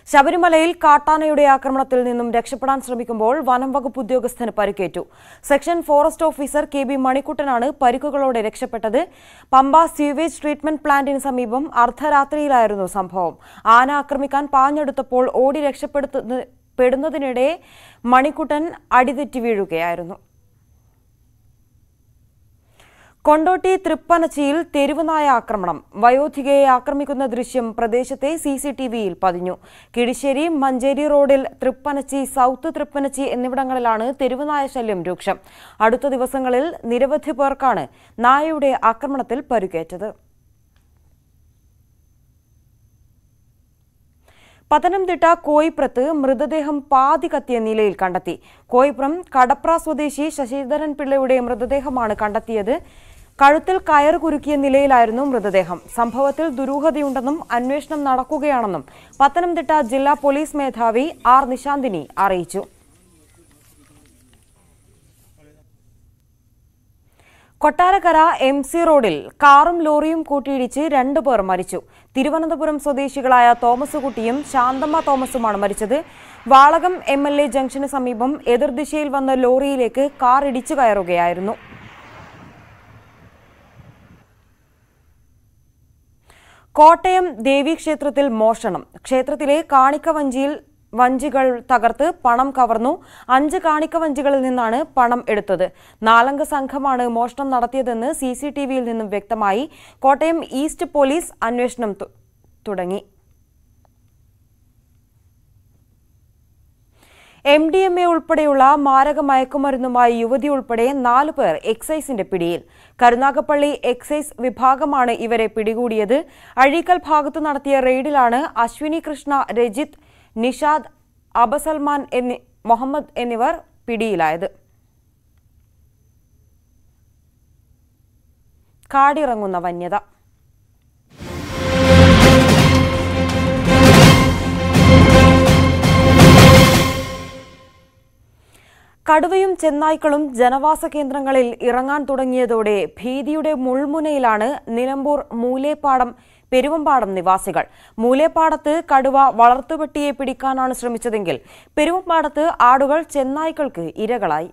ശബരിമലയിൽ കാട്ടാനയുടെ ആക്രമണത്തിൽ നിന്നും രക്ഷപ്പെടാൻ ശ്രമിക്കുമ്പോൾ വനം വകുപ്പ് ഉദ്യോഗസ്ഥന് പരിക്കേറ്റു section forest officer K B മണിക്കുട്ടനാണ് പരിക്കുകളോടെ രക്ഷപ്പെട്ടത് പമ്പ സ്വീവേജ് ട്രീറ്റ്മെന്റ് പ്ലാന്റിന് സമീപം അർദ്ധരാത്രിയിലായിരുന്നു സംഭവം ആന ആക്രമിക്കാൻ പാഞ്ഞെടുത്തപ്പോൾ ഓടി രക്ഷപ്പെടുത്തുന്ന പെടുന്നതിനിടെ മണിക്കുട്ടൻ അടിതെറ്റി വീഴുകയായിരുന്നു കൊണ്ടോട്ടി തൃപ്പനച്ചിയിൽ തെരുവുനായ ആക്രമണം വയോധികയെ ആക്രമിക്കുന്ന ദൃശ്യം പ്രദേശത്തെ സി സി ടി വിയിൽ പതിഞ്ഞു കിഴിശ്ശേരി മഞ്ചേരി റോഡിൽ തൃപ്പനച്ചി സൗത്ത് തൃപ്പനച്ചി എന്നിവിടങ്ങളിലാണ് തെരുവുനായ ശല്യം രൂക്ഷം അടുത്ത ദിവസങ്ങളിൽ നിരവധി പേർക്കാണ് നായയുടെ ആക്രമണത്തിൽ പരുക്കേറ്റത് പത്തനംതിട്ട കോയിപ്രത്ത് മൃതദേഹം പാതി കത്തിയ നിലയിൽ കണ്ടെത്തി കോയിപ്രം കടപ്ര സ്വദേശി ശശിധരൻ പിള്ളയുടെ മൃതദേഹമാണ് കണ്ടെത്തിയത് കഴുത്തിൽ കയർ കുരുക്കിയ നിലയിലായിരുന്നു മൃതദേഹം സംഭവത്തിൽ ദുരൂഹതയുണ്ടെന്നും അന്വേഷണം നടക്കുകയാണെന്നും പത്തനംതിട്ട ജില്ലാ പോലീസ് മേധാവി ആർ നിശാന്തിനി അറിയിച്ചു കൊട്ടാരക്കര എം സി റോഡിൽ കാറും ലോറിയും കൂട്ടിയിടിച്ച് രണ്ടുപേർ മരിച്ചു തിരുവനന്തപുരം സ്വദേശികളായ തോമസ് കുട്ടിയും ശാന്തമ്മ തോമസുമാണ് മരിച്ചത് വാളകം എം എൽ എ ജംഗ്ഷന് സമീപം എതിർദിശയിൽ വന്ന ലോറിയിലേക്ക് കാർ ഇടിച്ചു കയറുകയായിരുന്നു കോട്ടയം ദേവീക്ഷേത്രത്തിൽ മോഷണം ക്ഷേത്രത്തിലെ കാണിക്ക വഞ്ചിയിൽ വഞ്ചികൾ തകർത്ത് പണം കവർന്നു അഞ്ച് കാണിക്ക വഞ്ചികളിൽ നിന്നാണ് പണം എടുത്തത് നാലംഗ സംഘമാണ് മോഷണം നടത്തിയതെന്ന് സി സി ടി വിയിൽ നിന്നും വ്യക്തമായി കോട്ടയം ഈസ്റ്റ് പോലീസ് അന്വേഷണം തു- തുടങ്ങി എം ഡി എം എ ഉൾപ്പെടെയുള്ള മാരക മയക്കുമരുന്നുമായി യുവതി ഉൾപ്പെടെ നാലു പേർ എക്സൈസിന്റെ പിടിയിൽ കരുനാഗപ്പള്ളി എക്സൈസ് വിഭാഗമാണ് ഇവരെ പിടികൂടിയത് അഴീക്കൽ ഭാഗത്തു നടത്തിയ റെയ്ഡിലാണ് അശ്വിനി കൃഷ്ണ രജിത് നിഷാദ് അബസൽമാൻ എന്നി മുഹമ്മദ് എന്നിവർ പിടിയിലായത് കാടിറങ്ങുന്ന വന്യത കടുവയും ചെന്നായ്ക്കളും ജനവാസ കേന്ദ്രങ്ങളിൽ ഇറങ്ങാൻ തുടങ്ങിയതോടെ ഭീതിയുടെ മുൾമുനയിലാണ് നിലമ്പൂർ മൂലേപ്പാടം പെരുവമ്പാടം നിവാസികൾ മൂലേപ്പാടത്ത് കടുവ വളർത്തുപെട്ടിയെ പിടിക്കാനാണ് ശ്രമിച്ചതെങ്കിൽ പെരുവമ്പാടത്ത് ആടുകൾ ചെന്നായ്ക്കൾക്ക് ഇരകളായി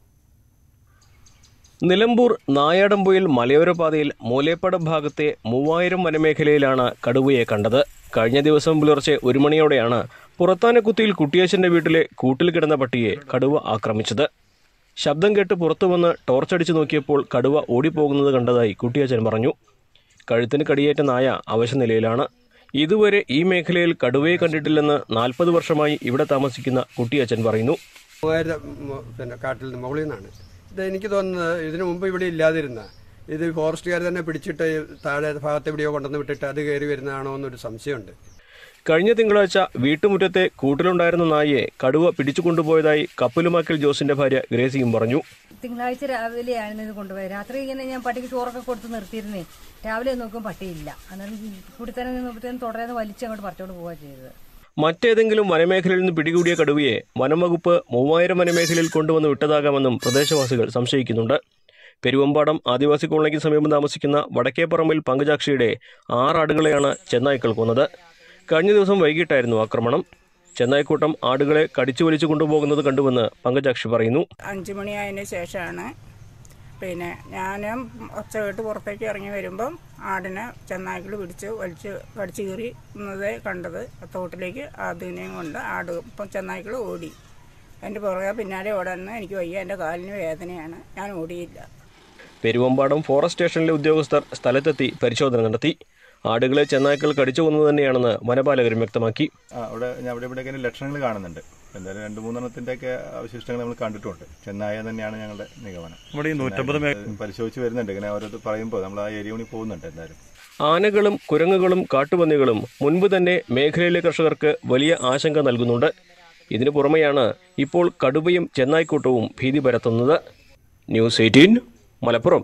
നിലമ്പൂർ നായാടമ്പുയിൽ മലയോര പാതയിൽ മൂലേപ്പടം ഭാഗത്തെ മൂവായിരം വനമേഖലയിലാണ് കടുവയെ കണ്ടത് കഴിഞ്ഞ ദിവസം പുലർച്ചെ ഒരു മണിയോടെയാണ് പുറത്താനക്കുത്തിയിൽ കുട്ടിയച്ചന്റെ വീട്ടിലെ കൂട്ടിൽ കിടന്ന പട്ടിയെ കടുവ ആക്രമിച്ചത് ശബ്ദം കേട്ട് പുറത്തു വന്ന് ടോർച്ചടിച്ചു നോക്കിയപ്പോൾ കടുവ ഓടിപ്പോകുന്നത് കണ്ടതായി കുട്ടിയച്ചൻ പറഞ്ഞു കഴുത്തിന് കടിയേറ്റ നായ അവശനിലയിലാണ് ഇതുവരെ ഈ മേഖലയിൽ കടുവയെ കണ്ടിട്ടില്ലെന്ന് നാൽപ്പത് വർഷമായി ഇവിടെ താമസിക്കുന്ന കുട്ടിയച്ചൻ പറയുന്നു മൂവായിരം മു- പിന്നെ കാട്ടിൽ നിന്ന് മുകളിൽ നിന്നാണ് ഇത് എനിക്ക് തോന്നുന്നത് ഇതിനു മുമ്പ് ഇവിടെ ഇല്ലാതിരുന്ന ഇത് ഫോറസ്റ്റുകാർ തന്നെ പിടിച്ചിട്ട് താഴെ ഭാഗത്ത് എവിടെയോ കൊണ്ടുവന്ന് വിട്ടിട്ട് അത് കയറി വരുന്നതാണോ എന്നൊരു സംശയമുണ്ട് കഴിഞ്ഞ തിങ്കളാഴ്ച വീട്ടുമുറ്റത്തെ കൂട്ടിലുണ്ടായിരുന്ന നായയെ കടുവ പിടിച്ചു കൊണ്ടുപോയതായി കപ്പലുമാക്കൽ ജോസിന്റെ ഭാര്യ ഗ്രേസിയും പറഞ്ഞു തിങ്കളാഴ്ച രാവിലെയാണ് ഇത് കൊണ്ടുപോയത് രാത്രി ഇങ്ങനെ ഞാൻ പട്ടിക്ക് ചോറൊക്കെ കൊടുത്ത് നിർത്തിയിരുന്നേ രാവിലെ നോക്കും പട്ടിയില്ല അന്നേരം കൂടി തന്നെ നിന്നപ്പോഴത്തേനും തുടരെ വലിച്ച് അങ്ങോട്ട് പറിച്ചോണ്ട് പോവുക ചെയ്തത് മറ്റേതെങ്കിലും വനമേഖലയിൽ നിന്ന് പിടികൂടിയ കടുവയെ വനംവകുപ്പ് മൂവായിരം വനമേഖലയിൽ കൊണ്ടുവന്ന് വിട്ടതാകാമെന്നും പ്രദേശവാസികൾ സംശയിക്കുന്നുണ്ട് പെരുവമ്പാടം ആദിവാസി കോളനിക്ക് സമീപം താമസിക്കുന്ന വടക്കേപ്പറമ്പിൽ പങ്കജാക്ഷിയുടെ ആറാടുകളെയാണ് ചെന്നായ്ക്കൾ കൊന്നത് കഴിഞ്ഞ ദിവസം വൈകിട്ടായിരുന്നു ആക്രമണം ചെന്നായ്ക്കൂട്ടം ആടുകളെ കടിച്ചു വലിച്ചു കൊണ്ടുപോകുന്നത് കണ്ടുവെന്ന് പങ്കജാക്ഷി പറയുന്നു അഞ്ച് മണിയായതിന് ശേഷമാണ് പിന്നെ ഞാൻ ഒച്ച കേട്ട് പുറത്തേക്ക് ഇറങ്ങി വരുമ്പം ആടിനെ ചെന്നായ്ക്കൾ പിടിച്ച് വലിച്ച് കടിച്ചു കീറിയത് കണ്ടത് തോട്ടിലേക്ക് അതിനെയും കൊണ്ട് ആട് ഇപ്പം ചെന്നായ്ക്കൾ ഓടി എൻ്റെ പുറകെ പിന്നാലെ ഓടാൻ എനിക്ക് വയ്യ എൻ്റെ കാലിന് വേദനയാണ് ഞാൻ ഓടിയില്ല പെരുവമ്പാടം ഫോറസ്റ്റ് സ്റ്റേഷനിലെ ഉദ്യോഗസ്ഥർ സ്ഥലത്തെത്തി പരിശോധന നടത്തി ആടുകളെ ചെന്നായ്ക്കൾ കടിച്ചു കൊന്നത് തന്നെയാണെന്ന് വനപാലകരും വ്യക്തമാക്കി ആ അവിടെ ഞാൻ അവിടെ ഇവിടെയൊക്കെ ലക്ഷണങ്ങൾ കാണുന്നുണ്ട് എന്തായാലും രണ്ട് മൂന്നെണ്ണത്തിന്റെ ഒക്കെ അവശിഷ്ടങ്ങൾ നമ്മൾ കണ്ടിട്ടുണ്ട് ചെന്നായ തന്നെയാണ് ഞങ്ങളുടെ നിഗമനം നമ്മുടെ ഈ നൂറ്റമ്പത് ചെന്നായ പരിശോധിച്ച് വരുന്നുണ്ട് ഇങ്ങനെ ഓരോരുത്തർ പറയുമ്പോൾ നമ്മൾ ആ ഏരിയ കൂടി പോകുന്നുണ്ട് എന്തായാലും ആനകളും കുരങ്ങുകളും കാട്ടുപന്നികളും മുൻപ് തന്നെ മേഖലയിലെ കർഷകർക്ക് വലിയ ആശങ്ക നൽകുന്നുണ്ട് ഇതിനു പുറമെയാണ് ഇപ്പോൾ കടുവയും ചെന്നായ്ക്കൂട്ടവും ഭീതി പരത്തുന്നത് ന്യൂസ് എയ്റ്റീൻ മലപ്പുറം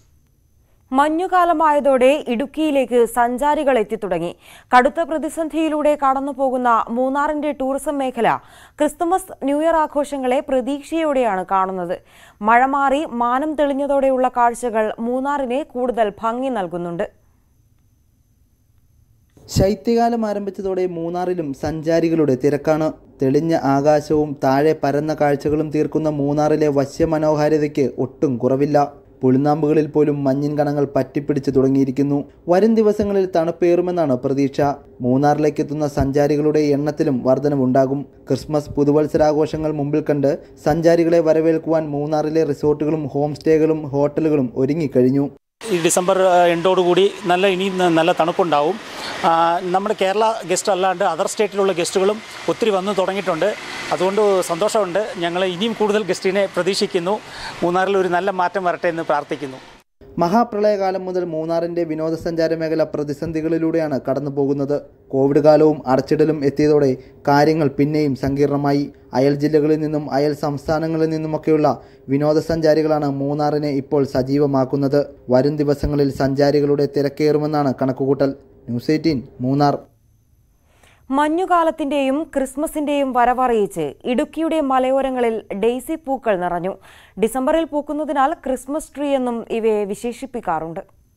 മഞ്ഞുകാലമായതോടെ ഇടുക്കിയിലേക്ക് സഞ്ചാരികൾ എത്തിത്തുടങ്ങി കടുത്ത പ്രതിസന്ധിയിലൂടെ കടന്നുപോകുന്ന മൂന്നാറിന്റെ ടൂറിസം മേഖല ക്രിസ്തുമസ് ന്യൂ ഇയർ ആഘോഷങ്ങളെ പ്രതീക്ഷയോടെയാണ് കാണുന്നത് മഴ മാറി മാനം തെളിഞ്ഞതോടെയുള്ള കാഴ്ചകൾ മൂന്നാറിനെ കൂടുതൽ ഭംഗി നൽകുന്നുണ്ട് ശൈത്യകാലം ആരംഭിച്ചതോടെ മൂന്നാറിലും സഞ്ചാരികളുടെ തിരക്കാണ് തെളിഞ്ഞ ആകാശവും താഴെ പരന്ന കാഴ്ചകളും തീർക്കുന്ന മൂന്നാറിലെ വശ്യമനോഹാരിതയ്ക്ക് ഒട്ടും കുറവില്ല പുളിനാമ്പുകളിൽ പോലും മഞ്ഞിൻ കണങ്ങൾ പറ്റിപ്പിടിച്ചു തുടങ്ങിയിരിക്കുന്നു വരും ദിവസങ്ങളിൽ തണുപ്പേറുമെന്നാണ് പ്രതീക്ഷ മൂന്നാറിലേക്ക് എത്തുന്ന സഞ്ചാരികളുടെ എണ്ണത്തിലും വർധനവുണ്ടാകും ക്രിസ്മസ് പുതുവത്സരാഘോഷങ്ങൾ മുമ്പിൽ കണ്ട് സഞ്ചാരികളെ വരവേൽക്കുവാൻ മൂന്നാറിലെ റിസോർട്ടുകളും ഹോം സ്റ്റേകളും ഹോട്ടലുകളും ഒരുങ്ങിക്കഴിഞ്ഞു ഈ ഡിസംബർ എൻഡോടുകൂടി നല്ല ഇനി നല്ല തണുപ്പുണ്ടാവും ആ, നമ്മുടെ കേരള ഗസ്റ്റ് അല്ലാണ്ട് അതർ സ്റ്റേറ്റിലുള്ള ഗസ്റ്റുകളും ഒത്തിരി വന്നു തുടങ്ങിയിട്ടുണ്ട് അതുകൊണ്ട് സന്തോഷമുണ്ട് ഞങ്ങൾ ഇനിയും കൂടുതൽ ഗസ്റ്റിനെ പ്രതീക്ഷിക്കുന്നു മൂന്നാറിൽ ഒരു നല്ല മാറ്റം വരട്ടെ എന്ന് പ്രാർത്ഥിക്കുന്നു മഹാപ്രളയകാലം മുതൽ മൂന്നാറിന്റെ വിനോദസഞ്ചാര മേഖല പ്രതിസന്ധികളിലൂടെയാണ് കടന്നു പോകുന്നത് കോവിഡ് കാലവും അടച്ചിടലും എത്തിയതോടെ കാര്യങ്ങൾ പിന്നെയും സങ്കീർണമായി അയൽ ജില്ലകളിൽ നിന്നും അയൽ സംസ്ഥാനങ്ങളിൽ നിന്നുമൊക്കെയുള്ള വിനോദസഞ്ചാരികളാണ് മൂന്നാറിനെ ഇപ്പോൾ സജീവമാക്കുന്നത് വരും ദിവസങ്ങളിൽ സഞ്ചാരികളുടെ തിരക്കേറുമെന്നാണ് കണക്കുകൂട്ടൽ ന്യൂസ് എയ്റ്റീൻ മൂന്നാർ മഞ്ഞുകാലത്തിന്റെയും ക്രിസ്മസിന്റെയും വരവറിയിച്ച് ഇടുക്കിയുടെ മലയോരങ്ങളിൽ ഡെയ്സി പൂക്കൾ നിറഞ്ഞു ഡിസംബറിൽ പൂക്കുന്നതിനാൽ ക്രിസ്മസ് ട്രീ എന്നും ഇവയെ വിശേഷിപ്പിക്കാറുണ്ട്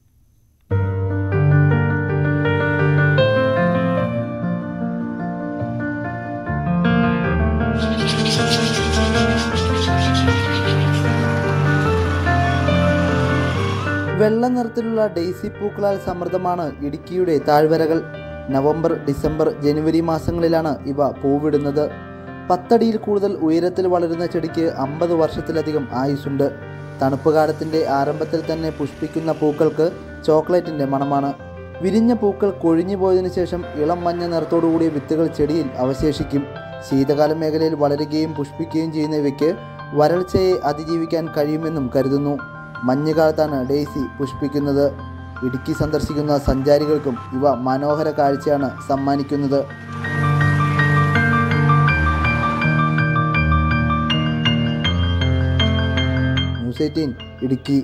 വെള്ള നിറത്തിലുള്ള ഡെയ്സി പൂക്കളാൽ സമൃദ്ധമാണ് ഇടുക്കിയുടെ താഴ്വരകൾ നവംബർ ഡിസംബർ ജനുവരി മാസങ്ങളിലാണ് ഇവ പൂവിടുന്നത് പത്തടിയിൽ കൂടുതൽ ഉയരത്തിൽ വളരുന്ന ചെടിക്ക് അമ്പത് വർഷത്തിലധികം ആയുസ്സുണ്ട് തണുപ്പ് കാലത്തിൻ്റെ ആരംഭത്തിൽ തന്നെ പുഷ്പിക്കുന്ന പൂക്കൾക്ക് ചോക്ലേറ്റിൻ്റെ മണമാണ് വിരിഞ്ഞ പൂക്കൾ കൊഴിഞ്ഞു പോയതിനു ശേഷം ഇളം മഞ്ഞ നിറത്തോടുകൂടിയ വിത്തുകൾ ചെടിയിൽ അവശേഷിക്കും ശീതകാല മേഖലയിൽ വളരുകയും പുഷ്പിക്കുകയും ചെയ്യുന്ന ഇവയ്ക്ക് വരൾച്ചയെ അതിജീവിക്കാൻ കഴിയുമെന്നും കരുതുന്നു മഞ്ഞുകാലത്താണ് ഡെയ്സി പുഷ്പിക്കുന്നത് ഇടുക്കി സന്ദർശിക്കുന്ന സഞ്ചാരികൾക്കും ഇവ മനോഹര കാഴ്ചയാണ് സമ്മാനിക്കുന്നത് ന്യൂസ് എയ്റ്റീൻ ഇടുക്കി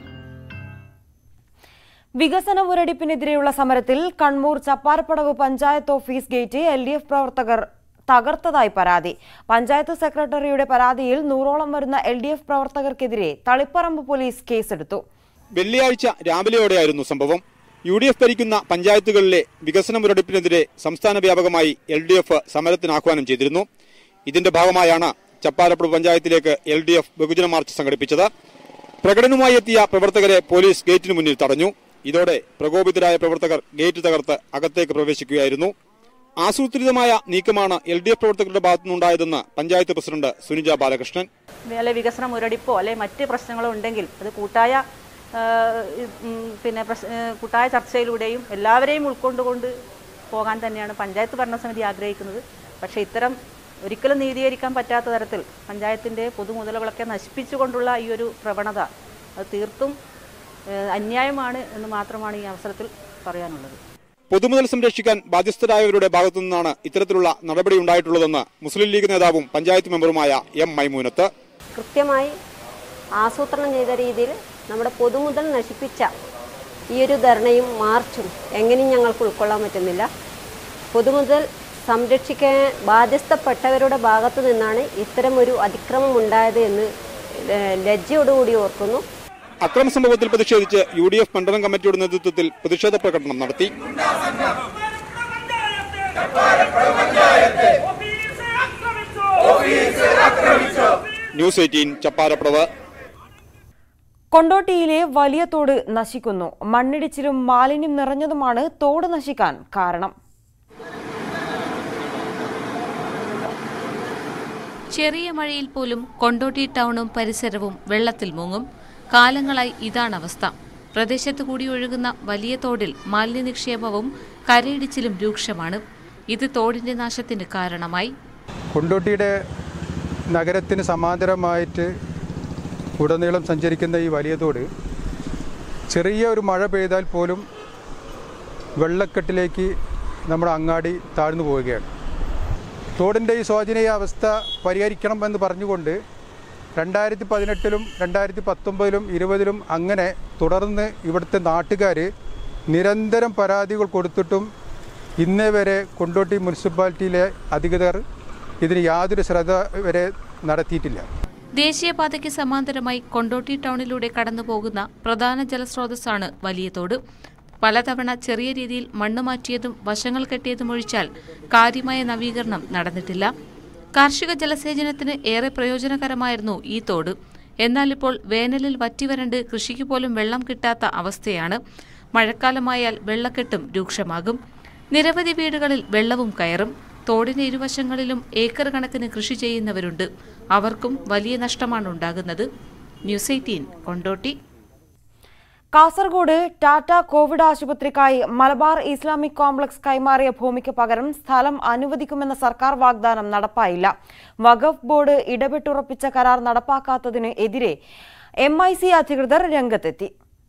വികസന മുരടിപ്പിനെതിരെയുള്ള സമരത്തിൽ Kannur Chapparapadavu panchayat office gate L D F പ്രവർത്തകർ തകർത്തതായി പരാതി പഞ്ചായത്ത് സെക്രട്ടറിയുടെ പരാതിയിൽ നൂറോളം വരുന്ന എൽ ഡി എഫ് പ്രവർത്തകർക്കെതിരെ തളിപ്പറമ്പ് പോലീസ് കേസെടുത്തു വെള്ളിയാഴ്ച രാവിലെയോടെയായിരുന്നു സംഭവം യു ഡി എഫ് ഭരിക്കുന്ന പഞ്ചായത്തുകളിലെ വികസന മുരടിപ്പിനെതിരെ സംസ്ഥാന വ്യാപകമായി എൽ ഡി എഫ് സമരത്തിന് ആഹ്വാനം ചെയ്തിരുന്നു ഇതിന്റെ ഭാഗമായാണ് ചപ്പാലപ്പുഴ പഞ്ചായത്തിലേക്ക് എൽ ഡി എഫ് ബഹുജന മാർച്ച് സംഘടിപ്പിച്ചത് പ്രകടനവുമായി എത്തിയ പ്രവർത്തകരെ പോലീസ് ഗേറ്റിന് മുന്നിൽ തടഞ്ഞു ഇതോടെ പ്രകോപിതരായ പ്രവർത്തകർ ഗേറ്റ് തകർത്ത് അകത്തേക്ക് പ്രവേശിക്കുകയായിരുന്നു ആസൂത്രിതമായ നീക്കമാണ് എൽ ഡി എഫ് പ്രവർത്തകരുടെ ഭാഗത്തുനിന്നുണ്ടായതെന്ന് പഞ്ചായത്ത് പ്രസിഡന്റ് സുനിജ ബാലകൃഷ്ണൻ അല്ലെ വികസന മുരടിപ്പോ അല്ലെ മറ്റ് പ്രശ്നങ്ങളോ ഉണ്ടെങ്കിൽ അത് കൂട്ടായ ആ, ഉം, പിന്നെ പ്രശ്- ഏ, കൂട്ടായ ചർച്ചയിലൂടെയും എല്ലാവരെയും ഉൾക്കൊണ്ടുകൊണ്ട് പോകാൻ തന്നെയാണ് പഞ്ചായത്ത് ഭരണസമിതി ആഗ്രഹിക്കുന്നത് പക്ഷേ ഇത്തരം ഒരിക്കലും നീതീകരിക്കാൻ പറ്റാത്ത തരത്തിൽ പഞ്ചായത്തിൻ്റെ പൊതുമുതലുകളൊക്കെ നശിപ്പിച്ചുകൊണ്ടുള്ള ഈ ഒരു പ്രവണത അത് തീർത്തും ഏ, അന്യായമാണ് എന്ന് മാത്രമാണ് ഈ അവസരത്തിൽ പറയാനുള്ളത് പൊതുമുതൽ സംരക്ഷിക്കാൻ ബാധ്യസ്ഥരായവരുടെ ഭാഗത്തുനിന്നാണ് ഇത്തരത്തിലുള്ള നടപടി ഉണ്ടായിട്ടുള്ളതെന്ന് മുസ്ലിം ലീഗ് നേതാവും പഞ്ചായത്ത് മെമ്പറുമായ എം മൈമൂനത്ത് കൃത്യമായി ആസൂത്രണം ചെയ്ത രീതിയിൽ നമ്മുടെ പൊതുമുതൽ നശിപ്പിച്ച ഈ ഒരു ധർണയും മാർച്ചും എങ്ങനെയും ഞങ്ങൾക്ക് ഉൾക്കൊള്ളാൻ പറ്റുന്നില്ല പൊതുമുതൽ സംരക്ഷിക്കാൻ ബാധ്യസ്ഥപ്പെട്ടവരുടെ ഭാഗത്തു നിന്നാണ് ഇത്തരമൊരു അതിക്രമം ഉണ്ടായത് എന്ന് ഏഹ്, ലജ്ജയോടുകൂടി ഓർക്കുന്നു അക്രമ സംഭവത്തിൽ പ്രതിഷേധിച്ച് യു ഡി എഫ് മണ്ഡലം കമ്മിറ്റിയുടെ നേതൃത്വത്തിൽ പ്രതിഷേധ പ്രകടനം നടത്തി ന്യൂസ് എയ്റ്റീൻ ചപ്പാരപ്പടവ് കൊണ്ടോട്ടിയിലെ വലിയ തോട് നശിക്കുന്നു മണ്ണിടിച്ചിലും മാലിന്യം നിറഞ്ഞതുമാണ് തോട് നശിക്കാൻ കാരണം ചെറിയ മഴയിൽ പോലും കൊണ്ടോട്ടി ടൗണും പരിസരവും വെള്ളത്തിൽ മുങ്ങും കാലങ്ങളായി ഇതാണ് അവസ്ഥ പ്രദേശത്തു കൂടി ഒഴുകുന്ന വലിയ തോടിൽ മാലിന്യ നിക്ഷേപവും കരയിടിച്ചിലും രൂക്ഷമാണ് ഇത് തോടിന്റെ നാശത്തിന് കാരണമായി കൊണ്ടോട്ടിയുടെ നഗരത്തിന് സമാന്തരമായിട്ട് ഉടനീളം സഞ്ചരിക്കുന്ന ഈ വലിയ തോട് ചെറിയ ഒരു മഴ പെയ്താൽ പോലും വെള്ളക്കെട്ടിലേക്ക് നമ്മുടെ അങ്ങാടി താഴ്ന്നു പോവുകയാണ് തോടിൻ്റെ ഈ ശോചനീയ അവസ്ഥ പരിഹരിക്കണം എന്ന് പറഞ്ഞുകൊണ്ട് രണ്ടായിരത്തി പതിനെട്ടിലും രണ്ടായിരത്തി പത്തൊമ്പതിലും ഇരുപതിലും അങ്ങനെ തുടർന്ന് ഇവിടുത്തെ നാട്ടുകാർ നിരന്തരം പരാതികൾ കൊടുത്തിട്ടും ഇന്നേ വരെ കൊണ്ടോട്ടി മുനിസിപ്പാലിറ്റിയിലെ അധികൃതർ ഇതിന് യാതൊരു ശ്രദ്ധ വരെ നടത്തിയിട്ടില്ല ദേശീയപാതയ്ക്ക് സമാന്തരമായി കൊണ്ടോട്ടി ടൗണിലൂടെ കടന്നുപോകുന്ന പ്രധാന ജലസ്രോതസ്സാണ് വലിയ തോട് പലതവണ ചെറിയ രീതിയിൽ മണ്ണ് മാറ്റിയതും വശങ്ങൾ കെട്ടിയതും ഒഴിച്ചാൽ കാര്യമായ നവീകരണം നടന്നിട്ടില്ല കാർഷിക ജലസേചനത്തിന് ഏറെ പ്രയോജനകരമായിരുന്നു ഈ തോട് എന്നാൽ ഇപ്പോൾ വേനലിൽ വറ്റിവരണ്ട് കൃഷിക്ക് പോലും വെള്ളം കിട്ടാത്ത അവസ്ഥയാണ് മഴക്കാലമായാൽ വെള്ളക്കെട്ടും രൂക്ഷമാകും നിരവധി വീടുകളിൽ വെള്ളവും കയറും തോടിന്റെ ഇരുവശങ്ങളിലും ഏക്കർ കണക്കിന് കൃഷി ചെയ്യുന്നവരുണ്ട് അവർക്കും വലിയ നഷ്ടമാണ് ഉണ്ടാകുന്നത് news eighteen Kondotty Kasaragod Tata Covid ആശുപത്രിക്കായി മലബാർ ഇസ്ലാമിക് കോംപ്ലക്സ് കൈമാറിയ ഭൂമിക്ക് പകരം സ്ഥലം അനുവദിക്കുമെന്ന സർക്കാർ വാഗ്ദാനം നടപ്പായില്ല വഖഫ് ബോർഡ് ഇടപെട്ടുറപ്പിച്ച കരാർ നടപ്പാക്കാത്തതിന് എതിരെ എം ഐ സി അധികൃതർ രംഗത്തെത്തി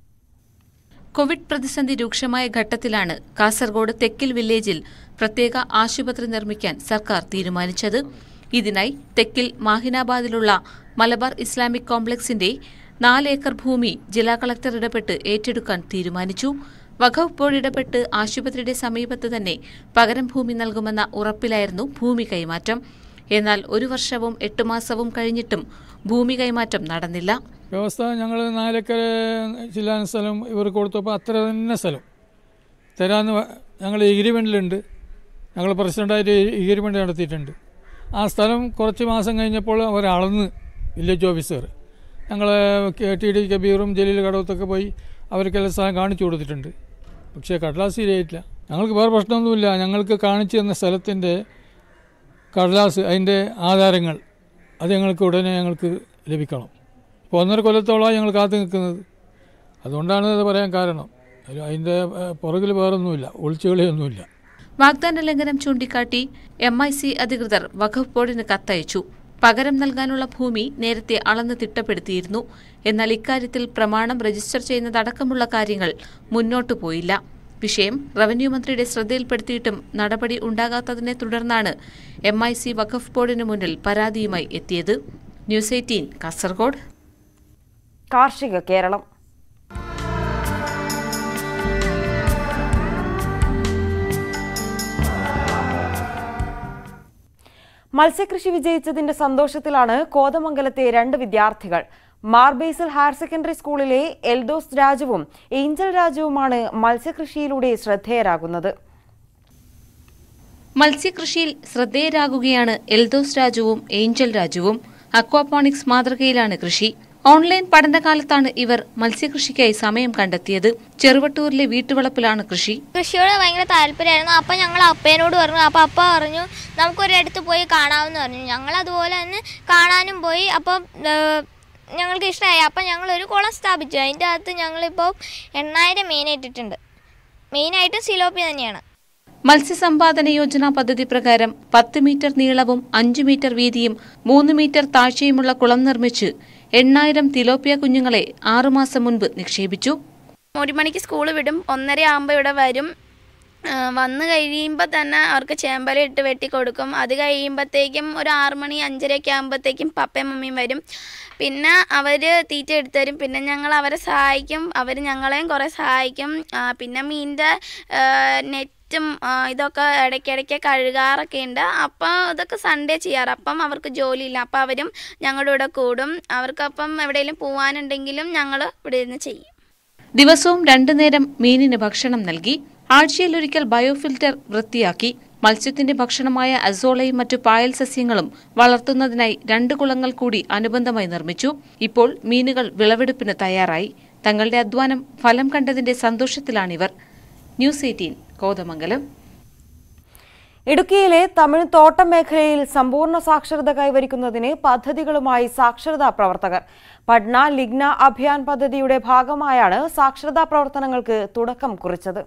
കോവിഡ് പ്രതിസന്ധി രൂക്ഷമായ ഘട്ടത്തിലാണ് കാസർഗോഡ് തെക്കിൽ വില്ലേജിൽ പ്രത്യേക ആശുപത്രി നിർമ്മിക്കാൻ സർക്കാർ തീരുമാനിച്ചത് ഇതിനായി തെക്കിൽ മാഹിനാബാദിലുള്ള മലബാർ ഇസ്ലാമിക് കോംപ്ലക്സിന്റെ നാല് ഏക്കർ ഭൂമി ജില്ലാ കളക്ടർ ഇടപെട്ട് ഏറ്റെടുക്കാൻ തീരുമാനിച്ചു വഖഫ് ബോർഡ് ഇടപെട്ട് ആശുപത്രിയുടെ സമീപത്ത് തന്നെ പകരം ഭൂമി നൽകുമെന്ന ഉറപ്പിലായിരുന്നു ഭൂമി കൈമാറ്റം എന്നാൽ ഒരു വർഷവും എട്ട് മാസവും കഴിഞ്ഞിട്ടും ഭൂമി കൈമാറ്റം നടന്നില്ല വ്യവസ്ഥ ഞങ്ങൾ നാലക്കര ജില്ലാ സ്ഥലം ഇവർക്ക് കൊടുത്തപ്പോൾ അത്ര തന്നെ സ്ഥലം തരാമെന്ന് വ- ഞങ്ങൾ എഗ്രിമെൻറ്റിലുണ്ട് ഞങ്ങൾ പ്രസിഡൻ്റായിട്ട് എഗ്രിമെൻ്റ് നടത്തിയിട്ടുണ്ട് ആ സ്ഥലം കുറച്ച് മാസം കഴിഞ്ഞപ്പോൾ അവർ അളന്ന് വില്ലേജ് ഓഫീസർ ഞങ്ങൾ ടി ഡി കബീറും ജലീൽ കടവത്തൊക്കെ പോയി അവർക്കെല്ലാം സ്ഥലം കാണിച്ചു കൊടുത്തിട്ടുണ്ട് പക്ഷേ കടലാസ് ശരിയായിട്ടില്ല ഞങ്ങൾക്ക് വേറെ പ്രശ്നമൊന്നുമില്ല ഞങ്ങൾക്ക് കാണിച്ചു തന്ന സ്ഥലത്തിൻ്റെ കടലാസ് അതിൻ്റെ ആധാരങ്ങൾ അത് ഞങ്ങൾക്ക് ഉടനെ ഞങ്ങൾക്ക് ലഭിക്കണം ഇപ്പോൾ ഒന്നര കൊല്ലത്തോളമായി ഞങ്ങൾ കാത്തു നിൽക്കുന്നത് അതുകൊണ്ടാണ് അത് പറയാൻ കാരണം ഒരു അതിൻ്റെ ഏഹ്, പുറകിൽ വേറൊന്നുമില്ല ഒളിച്ചുകളിയൊന്നുമില്ല വാഗ്ദാന ലംഘനം ചൂണ്ടിക്കാട്ടി എം ഐ സി അധികൃതർ വഖഫ് ബോർഡിന് കത്തയച്ചു പകരം നൽകാനുള്ള ഭൂമി നേരത്തെ അളന്ന് തിട്ടപ്പെടുത്തിയിരുന്നു എന്നാൽ ഇക്കാര്യത്തിൽ പ്രമാണം രജിസ്റ്റർ ചെയ്യുന്നതടക്കമുള്ള കാര്യങ്ങൾ മുന്നോട്ടു പോയില്ല വിഷയം റവന്യൂ മന്ത്രിയുടെ ശ്രദ്ധയിൽപ്പെടുത്തിയിട്ടും നടപടി ഉണ്ടാകാത്തതിനെ തുടർന്നാണ് എം ഐ സി വഖഫ് ബോർഡിന് മുന്നിൽ പരാതിയുമായി എത്തിയത് ന്യൂസ് എയ്റ്റീൻ കാസർഗോഡ് കാർഷിക കേരളം മത്സ്യകൃഷി വിജയിച്ചതിന്റെ സന്തോഷത്തിലാണ് കോതമംഗലത്തെ രണ്ട് വിദ്യാർത്ഥികൾ മാർബേസിൽ ഹയർ സെക്കൻഡറി സ്കൂളിലെ എൽദോസ് രാജുവും ഏഞ്ചൽ രാജുവുമാണ് മത്സ്യകൃഷിയിലൂടെ ശ്രദ്ധേയരാകുന്നത് മത്സ്യകൃഷിയിൽ ശ്രദ്ധേയരാകുകയാണ് എൽദോസ് രാജുവും ഏഞ്ചൽ രാജുവും അക്വാപോണിക്സ് മാതൃകയിലാണ് കൃഷി ഓൺലൈൻ പഠനകാലത്താണ് ഇവർ മത്സ്യകൃഷിക്കായി സമയം കണ്ടെത്തിയത് ചെറുവട്ടൂരിലെ വീട്ടുവളപ്പിലാണ് കൃഷി കൃഷിയോട് ഭയങ്കര താല്പര്യമായിരുന്നു അപ്പം ഞങ്ങൾ അപ്പേനോട് പറഞ്ഞു അപ്പം അപ്പ പറഞ്ഞു നമുക്കൊരിടത്ത് പോയി കാണാമെന്ന് പറഞ്ഞു ഞങ്ങൾ അതുപോലെ തന്നെ കാണാനും പോയി അപ്പം ഏഹ്, ഞങ്ങൾക്ക് ഇഷ്ടമായി അപ്പം ഞങ്ങൾ ഒരു കുളം സ്ഥാപിച്ചു അതിൻ്റെ അകത്ത് ഞങ്ങളിപ്പോൾ എണ്ണായിരം മീൻ ഇട്ടിട്ടുണ്ട് മെയിനായിട്ടും സിലോപ്പി തന്നെയാണ് മത്സ്യസമ്പാദന യോജന പദ്ധതി പ്രകാരം പത്ത് മീറ്റർ നീളവും അഞ്ചു മീറ്റർ വീതിയും മൂന്ന് മീറ്റർ താഴ്ചയുമുള്ള കുളം നിർമ്മിച്ച് എണ്ണായിരം തിലോപ്പിയ കുഞ്ഞുങ്ങളെ ആറുമാസം മുൻപ് നിക്ഷേപിച്ചു ഒരു മണിക്ക് സ്കൂൾ വിടും ഒന്നര ആകുമ്പോൾ ഇവിടെ വരും ആ, വന്ന് കഴിയുമ്പോൾ തന്നെ അവർക്ക് ചേമ്പല ഇട്ട് വെട്ടി കൊടുക്കും അത് കഴിയുമ്പോഴത്തേക്കും ഒരു ആറ് മണി അഞ്ചരയൊക്കെ ആകുമ്പോഴത്തേക്കും പപ്പയും മമ്മിയും വരും പിന്നെ അവർ തീറ്റ എടുത്തു തരും പിന്നെ ഞങ്ങൾ അവരെ സഹായിക്കും അവർ ഞങ്ങളെയും കുറേ സഹായിക്കും ആ, പിന്നെ മീനിൻ്റെ നെറ്റും ആ, ഇതൊക്കെ ഇടയ്ക്കിടയ്ക്ക് കഴുകാറൊക്കെ ഉണ്ട് അപ്പം ഇതൊക്കെ സൺഡേ ചെയ്യാറ് അപ്പം അവർക്ക് ജോലിയില്ല അപ്പം അവരും ഞങ്ങളുടെ കൂടെ കൂടും അവർക്കപ്പം എവിടെയെങ്കിലും പോകാനുണ്ടെങ്കിലും ഞങ്ങൾ ഇവിടെ ഇരുന്ന് ചെയ്യും ദിവസവും രണ്ടു നേരം മീനിന് ഭക്ഷണം നൽകി ആഴ്ചയിലൊരിക്കൽ ബയോഫിൽറ്റർ വൃത്തിയാക്കി മത്സ്യത്തിന്റെ ഭക്ഷണമായ അസോളയും മറ്റു പായൽ സസ്യങ്ങളും വളർത്തുന്നതിനായി രണ്ട് കുളങ്ങൾ കൂടി അനുബന്ധമായി നിർമ്മിച്ചു ഇപ്പോൾ മീനുകൾ വിളവെടുപ്പിന് തയ്യാറായി തങ്ങളുടെ അധ്വാനം ഫലം കണ്ടതിന്റെ സന്തോഷത്തിലാണിവർ ന്യൂസ് എയ്റ്റീൻ കോതമംഗലം ഇടുക്കിയിലെ തമിഴ് തോട്ടം മേഖലയിൽ സമ്പൂർണ്ണ സാക്ഷരത കൈവരിക്കുന്നതിന് പദ്ധതികളുമായി സാക്ഷരതാ പ്രവർത്തകർ പട്ന ലിഗ്ന അഭിയാൻ പദ്ധതിയുടെ ഭാഗമായാണ് സാക്ഷരതാ പ്രവർത്തനങ്ങൾക്ക് തുടക്കം കുറിച്ചത്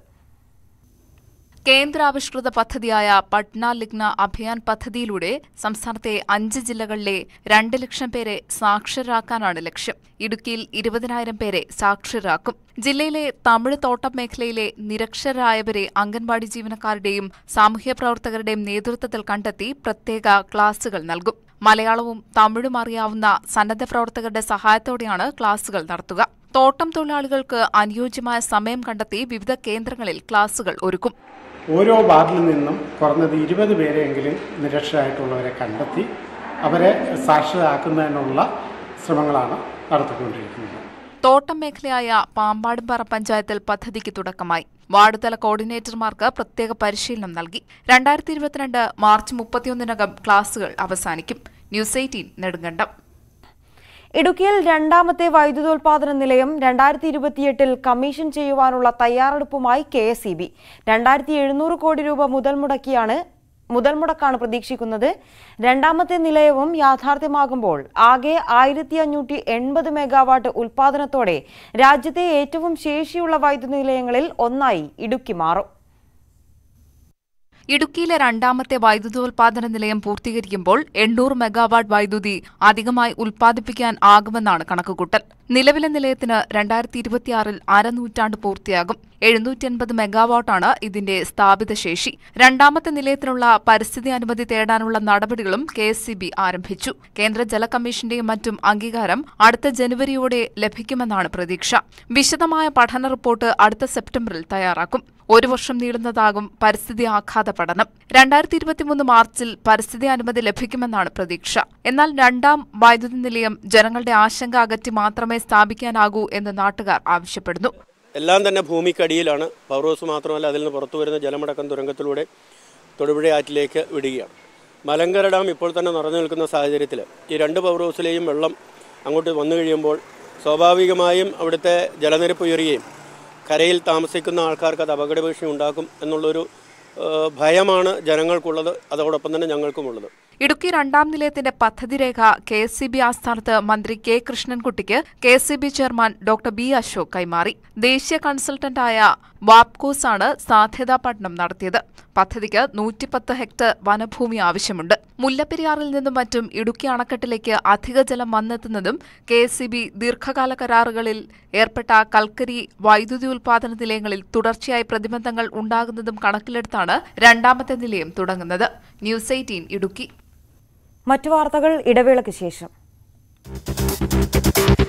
കേന്ദ്രാവിഷ്കൃത പദ്ധതിയായ പട്ന ലിഗ്ന അഭിയാൻ പദ്ധതിയിലൂടെ സംസ്ഥാനത്തെ അഞ്ച് ജില്ലകളിലെ രണ്ട് ലക്ഷം പേരെ സാക്ഷരരാക്കാനാണ് ലക്ഷ്യം ഇടുക്കിയിൽ ഇരുപതിനായിരം പേരെ സാക്ഷരരാക്കും ജില്ലയിലെ തമിഴ് തോട്ടം മേഖലയിലെ നിരക്ഷരായവരെ അംഗൻവാടി ജീവനക്കാരുടെയും സാമൂഹ്യ പ്രവർത്തകരുടെയും നേതൃത്വത്തിൽ കണ്ടെത്തി പ്രത്യേക ക്ലാസുകൾ നൽകും മലയാളവും തമിഴും അറിയാവുന്ന സന്നദ്ധ പ്രവർത്തകരുടെ സഹായത്തോടെയാണ് ക്ലാസുകൾ നടത്തുക തോട്ടം തൊഴിലാളികൾക്ക് അനുയോജ്യമായ സമയം കണ്ടെത്തി വിവിധ കേന്ദ്രങ്ങളിൽ ക്ലാസുകൾ ഒരുക്കും ഓരോ വാർഡിൽ നിന്നും കുറഞ്ഞത് ഇരുപത് പേരെങ്കിലും നിരക്ഷരായിട്ടുള്ളവരെ കണ്ടെത്തി അവരെ സാക്ഷരരാക്കുന്നതിനുള്ള ശ്രമങ്ങളാണ് നടത്തിക്കൊണ്ടിരിക്കുന്നത് തോട്ടം മേഖലയായ പാമ്പാടുംപാറ പഞ്ചായത്തിൽ പദ്ധതിക്ക് തുടക്കമായി വാർഡ് തല കോർഡിനേറ്റർമാർക്ക് പ്രത്യേക പരിശീലനം നൽകി രണ്ടായിരത്തി ഇരുപത്തിരണ്ട് മാർച്ച് മുപ്പത്തിയൊന്നിനകം ക്ലാസുകൾ അവസാനിക്കും ന്യൂസ് എയ്റ്റീൻ നെടുങ്കണ്ടം ഇടുക്കിയിൽ രണ്ടാമത്തെ വൈദ്യുതോൽപാദന നിലയം രണ്ടായിരത്തി ഇരുപത്തിയെട്ടിൽ കമ്മീഷൻ ചെയ്യുവാനുള്ള തയ്യാറെടുപ്പുമായി കെ എസ് ഇ ബി രണ്ടായിരത്തി എഴുന്നൂറ് കോടി രൂപ മുതൽ മുടക്കിയാണ് മുതൽ മുടക്കാണ് പ്രതീക്ഷിക്കുന്നത് രണ്ടാമത്തെ നിലയവും യാഥാർത്ഥ്യമാകുമ്പോൾ ആകെ ആയിരത്തി അഞ്ഞൂറ്റി എൺപത് മെഗാവാട്ട് ഉൽപാദനത്തോടെ രാജ്യത്തെ ഏറ്റവും ശേഷിയുള്ള വൈദ്യുത നിലയങ്ങളിൽ ഒന്നായി ഇടുക്കി മാറും ഇടുക്കിയിലെ രണ്ടാമത്തെ വൈദ്യുതോൽപാദന നിലയം പൂർത്തീകരിക്കുമ്പോൾ എണ്ണൂറ് മെഗാവാട്ട് വൈദ്യുതി അധികമായി ഉൽപ്പാദിപ്പിക്കാൻ ആകുമെന്നാണ് കണക്കുകൂട്ടൽ നിലവിലെ നിലയത്തിന് രണ്ടായിരത്തി ഇരുപത്തിയാറിൽ അരനൂറ്റാണ്ട് പൂർത്തിയാകും എഴുന്നൂറ്റി എൺപത് മെഗാവാട്ടാണ് ഇതിന്റെ സ്ഥാപിത ശേഷി രണ്ടാമത്തെ നിലയത്തിനുള്ള പരിസ്ഥിതി അനുമതി തേടാനുള്ള നടപടികളും കെ ആരംഭിച്ചു കേന്ദ്ര ജല കമ്മീഷന്റെയും മറ്റും അംഗീകാരം അടുത്ത ജനുവരിയോടെ ലഭിക്കുമെന്നാണ് പ്രതീക്ഷ വിശദമായ പഠന റിപ്പോർട്ട് അടുത്ത സെപ്റ്റംബറിൽ തയ്യാറാക്കും ഒരു വർഷം നീളുന്നതാകും പരിസ്ഥിതി ആഘാത പഠനം രണ്ടായിരത്തി ഇരുപത്തിമൂന്ന് മാർച്ചിൽ പരിസ്ഥിതി അനുമതി ലഭിക്കുമെന്നാണ് പ്രതീക്ഷ എന്നാൽ രണ്ടാം വൈദ്യുതി നിലയം ജനങ്ങളുടെ ആശങ്ക അകറ്റി മാത്രമേ സ്ഥാപിക്കാനാകൂ എന്ന് നാട്ടുകാർ ആവശ്യപ്പെടുന്നു എല്ലാം തന്നെ ഭൂമിക്കടിയിലാണ് പവർ ഹൗസ് മാത്രമല്ല അതിൽ നിന്ന് പുറത്തു വരുന്ന ജലമടക്കം തുരങ്കത്തിലൂടെ തൊടുപുഴ ആറ്റിലേക്ക് വിടുകയാണ് മലങ്കര ഡാം ഇപ്പോൾ തന്നെ നിറഞ്ഞു നിൽക്കുന്ന സാഹചര്യത്തിൽ ഈ രണ്ട് പവർ ഹൗസിലെയും വെള്ളം അങ്ങോട്ട് വന്നു കഴിയുമ്പോൾ സ്വാഭാവികമായും അവിടുത്തെ ജലനിരപ്പ് ഉയരുകയും കരയിൽ താമസിക്കുന്ന ആൾക്കാർക്ക് അത് അപകട ഭീഷണി ഉണ്ടാക്കും എന്നുള്ളൊരു ഏഹ്, ഭയമാണ് ജനങ്ങൾക്കുള്ളത് അതോടൊപ്പം തന്നെ ഞങ്ങൾക്കുമുള്ളത് ഇടുക്കി രണ്ടാം നിലയത്തിന്റെ പദ്ധതി രേഖ കെ എസ് സി ബി ആസ്ഥാനത്ത് മന്ത്രി കെ കൃഷ്ണൻകുട്ടിക്ക് K S E B chairman doctor B Ashok കൈമാറി ദേശീയ കൺസൾട്ടന്റായ വാപ്കോസ് ആണ് സാധ്യതാ പഠനം നടത്തിയത് പദ്ധതിക്ക് നൂറ്റിപ്പത്ത് ഹെക്ടർ വനഭൂമി ആവശ്യമുണ്ട് മുല്ലപ്പെരിയാറിൽ നിന്നും മറ്റും ഇടുക്കി അണക്കെട്ടിലേക്ക് അധിക ജലം വന്നെത്തുന്നതും കെ എസ് സി ബി ദീർഘകാല കരാറുകളിൽ ഏർപ്പെട്ട കൽക്കരി വൈദ്യുതി ഉൽപാദന നിലയങ്ങളിൽ തുടർച്ചയായി പ്രതിബന്ധങ്ങൾ ഉണ്ടാകുന്നതും കണക്കിലെടുത്താണ് രണ്ടാമത്തെ നിലയം തുടങ്ങുന്നത് ന്യൂസ് എയ്റ്റീൻ ഇടുക്കി മറ്റു വാർത്തകൾ ഇടവേളയ്ക്ക് ശേഷം